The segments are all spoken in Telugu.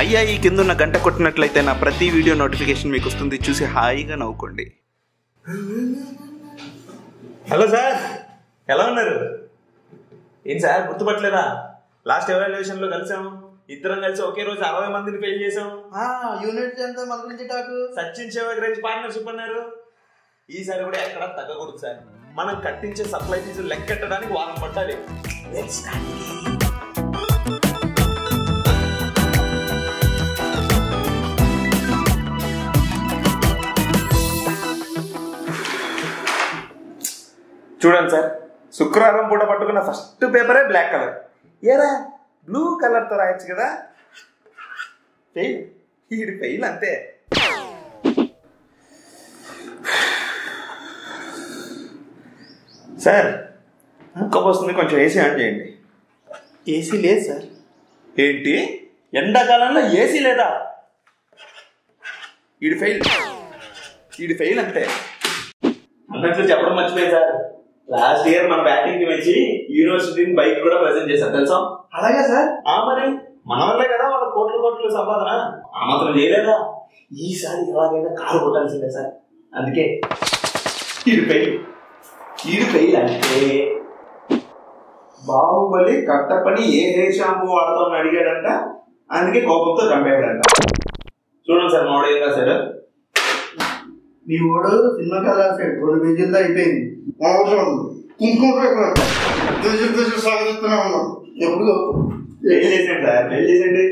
అయ్యా ఈ కింద ఉన్న గంట కొట్టినట్లయితే నా ప్రతి వీడియో నోటిఫికేషన్ మీకు వస్తుంది చూసి హాయిగా నవ్వుకోండి హలో సార్ ఎలా ఉన్నారు ఏం సార్ గుర్తుపట్టలేదా లాస్ట్ ఎవాల్యుయేషన్ లో కలిసాం ఇద్దరం కలిసి ఒకే రోజు అరవై మందిని ఫెయిల్ చేసాం యూనిట్ ఎంత మన గురించి టాకు సచిన్ సేవ గురించి పార్ట్నర్షిప్ అన్నారు ఈసారి కూడా ఎక్కడ తగ్గకూడదు సార్ మనం కట్టించే సప్లై ఫీజు లెక్కెట్టడానికి వారం పట్టాలి చూడండి సార్ శుక్రవారం పూట పట్టుకున్న ఫస్ట్ పేపరే బ్లాక్ కలర్ ఏరా బ్లూ కలర్తో రాయొచ్చు కదా ఫెయిల్ ఈడు ఫెయిల్ అంతే సార్ ముక్క వస్తుంది కొంచెం ఏసీ ఆన్ చేయండి ఏసీ లేదు సార్ ఏంటి ఎండాకాలంలో ఏసీ లేదా ఈడు ఫెయిల్ ఈడు ఫెయిల్ అంతే అన్నట్లు చెప్పడం మర్చిపోయింది సార్ లాస్ట్ ఇయర్ మన బ్యాటింగ్ కి వచ్చి యూనివర్సిటీని బైక్ కూడా ప్రజెంట్ చేశారు తెలుసా అలాగే సార్ ఆ మరి మన వల్లే కదా వాళ్ళ కోట్ల కోట్ల సంపాదన ఆ మాత్రం చేయలేదా ఈసారి ఎలాగైనా కారు కొట్టాల్సిందే సార్ అందుకే ఇది ఫెయిల్ ఇది ఫెయిల్ అంటే బాహుబలి కట్టపని ఏ హెయిర్ షాంపూ వాడతామని అడిగాడంట అందుకే కోపంతో చంపేయాడంట చూడండి సార్ మామిడి ఏం రాశాడు మీ ఓడు సినిమా కథ రాశాడు రెండు పేజీలతో అయిపోయింది అవసరం కుంకుమ పేజీలు పేజీలు సాగిస్తూనే ఉన్నాం ఎప్పుడు ఫెయిల్ చేసాడు సార్ ఫెయిల్ చేసండి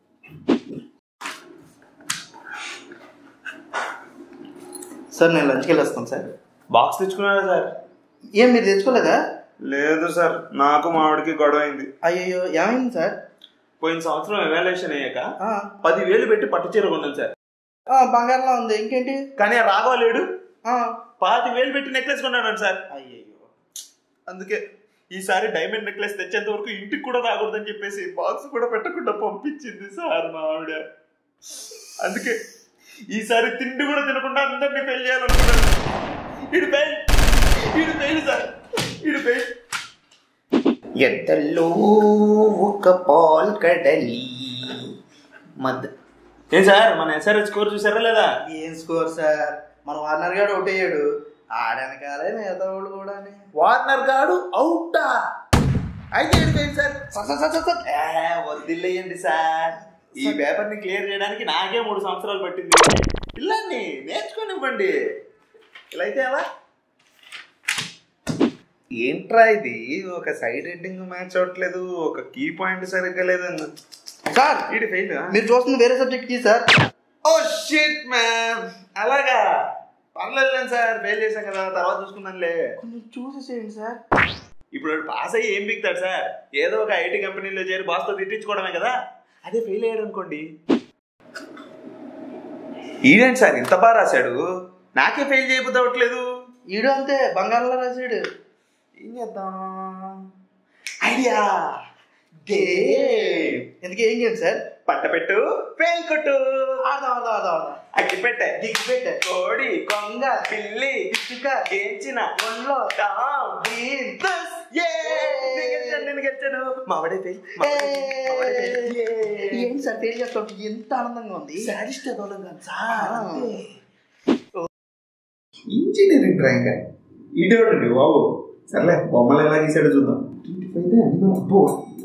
సార్ నేను లంచ్కి వెళ్ళొస్తాను సార్ బాక్స్ తెచ్చుకున్నారా సార్ ఏం మీరు తెచ్చుకోలేదా లేదు సార్ నాకు మామిడికి గొడవ అయింది అయ్యో ఏమైంది సార్ పోయిన సంవత్సరం ఎవాల్యుయేషన్ అయ్యాక ఆ, పదివేలు పెట్టి పట్టు చీర కొన్నాను సార్ ఆ, బంగారంలో ఉంది ఇంకేంటి కానీ ఆ రాఘవ లేడు ఆ, పాతి వేలు పెట్టి నెక్లెస్ కొన్నాడు సార్ అయ్యయ్యో అందుకే ఈసారి డైమండ్ నెక్లెస్ తెచ్చేంత వరకు ఇంటికి కూడా రాకూడదని చెప్పేసి బాక్స్ కూడా పెట్టకుండా పంపించింది సార్ మా ఆవిడ అందుకే ఈసారి తిండి కూడా తినకుండా అందరినీ పెళ్లి చేయాలనుకున్నాను ఇడు పెయిల్ ఇడు పెయిల్ సార్ ఇడు పెయిల్ ఎంతలో ఒక పాల్ కడలి మద్ ఏం సార్ మన ఎస్ఆర్హెచ్ స్కోర్ చూసారా లేదా ఏం స్కోర్ సార్ మన వార్నర్ గారు ఒకటి అయ్యాడు ఆడనకాలే మిగతా వాళ్ళు కూడా వార్నర్ గాడు అవుటా అయితే ఏంటి fail sir sir sir sir sir ఏ, వదిలేయండి సార్ ఈ పేపర్ ని క్లియర్ చేయడానికి నాకే మూడు సంవత్సరాలు పట్టింది పిల్లాన్ని నేర్చుకోనివ్వండి ఇలా అయితే ఎలా ఏంట్రా ఇది ఒక సైడ్ హెడ్డింగ్ మ్యాచ్ అవ్వట్లేదు ఒక కీ పాయింట్ సరిగ్గా లేదు సార్ ఇది ఫెయిల్ మీరు చూస్తున్న వేరే సబ్జెక్ట్ కి సార్ ఓ షిట్ మ్యామ్ అలాగా పర్లేదు సార్ ఫెయిల్ చేశాం కదా తర్వాత చూసుకుందాంలే కొంచెం చూసేసేయండి సార్ ఇప్పుడు వాడు పాస్ అయ్యి ఏం బిగుతాడు సార్ ఏదో ఒక ఐటీ కంపెనీలో చేరి బాస్తో తిట్టించుకోవడమే కదా అదే ఫెయిల్ అయ్యాడు అనుకోండి ఈడేంటి సార్ ఇంత బాగా రాశాడు నాకే ఫెయిల్ చేయబోతవట్లేదు ఈడు అంతే బంగారంలో రాశాడు ఏం చేద్దాం ఐడియా గే ఎందుకు ఏం చేయండి సార్ పట్టపెట్టు ఫెయిల్ కొట్టు ఆడదాం ఆడదాం ఆడదాం ఆడదాం అగ్గి పెట్టే దిగ్గు పెట్టే కోడి కొంగ పిల్లి పిచ్చుక గేంచిన ఒంట్లో డామ్. దీన్. ఏ నేను గెలిచాను నేను గెలిచాను మావాడే ఫెయిల్ మావాడే ఫెయిల్ ఏ. ఏంటి సార్ ఫెయిల్ చేస్తాం ఎంత ఆనందంగా ఉంది సాడిస్ట్ అదోలంగా ఆ. ఇంజనీరింగ్ ర్యాంక్ ఇడేవాడండి బాబు సర్లే బొమ్మలు ఎలా గీసాడో చూద్దాం అబ్బో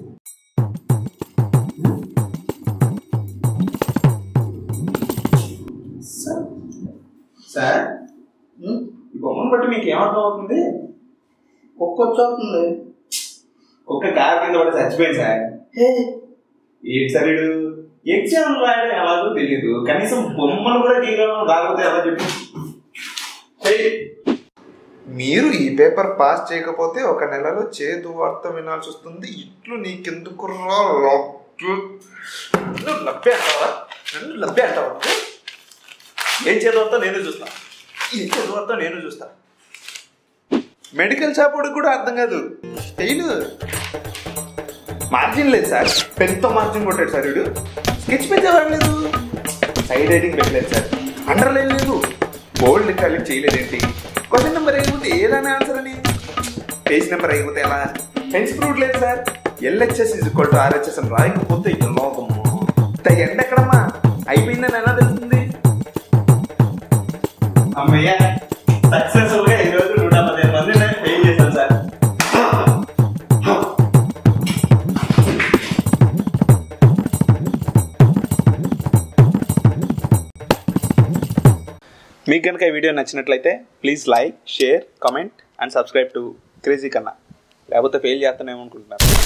సార్ సార్ ఉం? ఈ బొమ్మను బట్టి మీకు ఏమర్థం అవుతుంది కుక్క వచ్చేస్తుంది ఒక్క కారు కింద పడి చచ్చిపోయింది సార్ హే ఏంటి సార్ వీడు ఎగ్జామ్ రాయడం ఎలాగో తెలియదు కనీసం బొమ్మలు కూడా గీయగలం రాకపోతే ఎలా చెప్పు ఏయ్, మీరు ఈ పేపర్ పాస్ చేయకపోతే ఒక నెలలో చేదు వార్త వినాల్సి వస్తుంది ఇట్లు నీకెందుకు రా లబ్బు? నన్ను లబ్బే అంటావా నన్ను లబ్బే అంటావా నువ్వు? ఏం చదవతో నేను చూస్తా ఏం చదవతో నేను చూస్తా మెడికల్ షాప్ వాడికి కూడా అర్థం కాదు ఫెయిల్ మార్జిన్ లేదు సార్ పెన్తో మార్జిన్ కొట్టాడు సార్ వీడు స్కెచ్ పెన్ చదవలేదు సైడ్ రైటింగ్ పెట్టలేదు సార్ అండర్ లైన్ లేదు బోల్డ్ ఇటాలిక్ చేయలేదేంటి క్వశ్చన్ నెంబర్ అయిపోతే ఏదైనా ఆన్సర్ అని పేజ్ నెంబర్ అయిపోతే ఎలా పెన్స్ ప్రూట్ లేదు sir LHS is equal to RHS అని రాయకపోతే ఎలాగమ్మా ఇంత ఎండ ఎక్కడ అయిపోయిందని ఎలా తెలుస్తుంది అమ్మయ్య సక్సెస్ఫుల్ గా ఈ రోజు నూట పదిహేను మంది ఫెయిల్ చేశాను సార్ మీకు కనుక ఈ వీడియో నచ్చినట్లయితే please like share comment and subscribe to crazy Kanna లేకపోతే ఫెయిల్ చేస్తానేమో అనుకుంటున్నారు